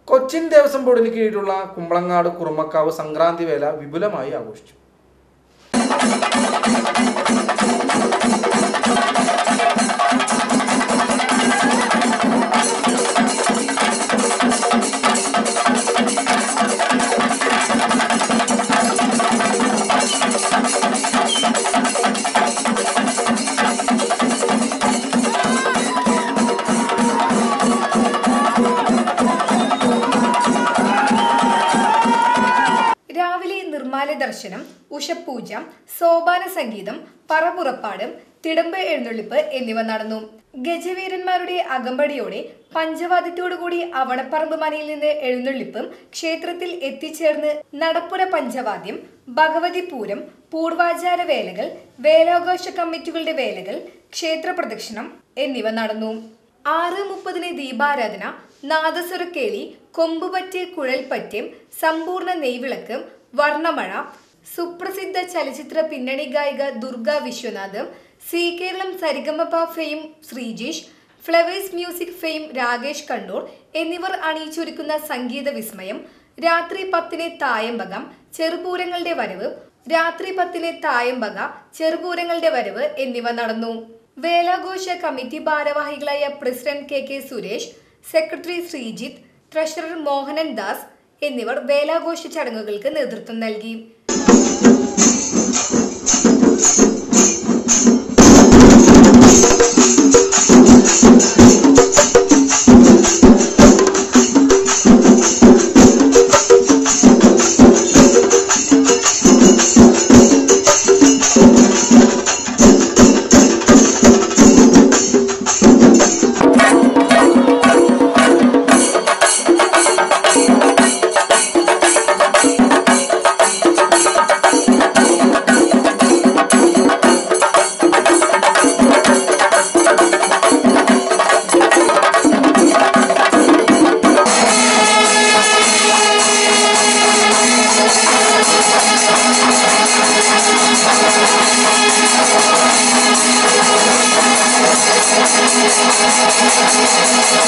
കൊച്ചിൻ ദേവസ്വം ബോർഡിന് കീഴിലുള്ള കുമ്പളങ്ങാട് കുറുമക്കാവ് സംക്രാന്തി വേല വിപുലമായി ആഘോഷിച്ചു രാവിലെ നിർമ്മാല ദർശനം ഉഷപൂജ സോപാന സംഗീതം പറപുറപ്പാട് തിടമ്പ് എഴുന്നള്ളിപ്പ് എന്നിവ നടന്നു ഗജവീരന്മാരുടെ അകമ്പടിയോടെ പഞ്ചവാദ്യത്തോടുകൂടി അവണപ്പറമ്പ് മനയിൽ നിന്ന് എഴുന്നള്ളിപ്പും ക്ഷേത്രത്തിൽ എത്തിച്ചേർന്ന് നടപ്പുര പഞ്ചവാദ്യം ഭഗവതി പൂരം പൂർവാചാര വേലകൾ വേലാഘോഷ കമ്മിറ്റികളുടെ വേലകൾ ക്ഷേത്ര പ്രദക്ഷിണം എന്നിവ നടന്നു ആറ് മുപ്പതിന് ദീപാരാധന നാദസ്വരക്കേളി കൊമ്പുപറ്റ് കുഴൽപ്പറ്റ്യം സമ്പൂർണ്ണ നെയ്വിളക്ക് വർണ്ണമഴ സുപ്രസിദ്ധ ചലച്ചിത്ര പിന്നണി ഗായിക Durga Viswanath Zee Keralam Sarigamapa fame Sreejish Flowers music fame Rakesh Kannur എന്നിവർ അണിയിച്ചൊരുക്കുന്ന സംഗീത വിസ്മയം രാത്രി പത്തിന് തായമ്പകം ചെറുപൂരങ്ങളുടെ വരവ് രാത്രി പത്തിന് തായമ്പക ചെറുപൂരങ്ങളുടെ വരവ് എന്നിവ നടന്നു വേലാഘോഷ കമ്മിറ്റി ഭാരവാഹികളായ president K K Suresh secretary Sreejith treasurer Mohanan Das എന്നിവർ വേലാഘോഷ ചടങ്ങുകൾക്ക് നേതൃത്വം നൽകി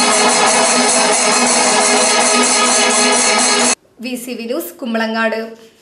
V C V news Kumbalangad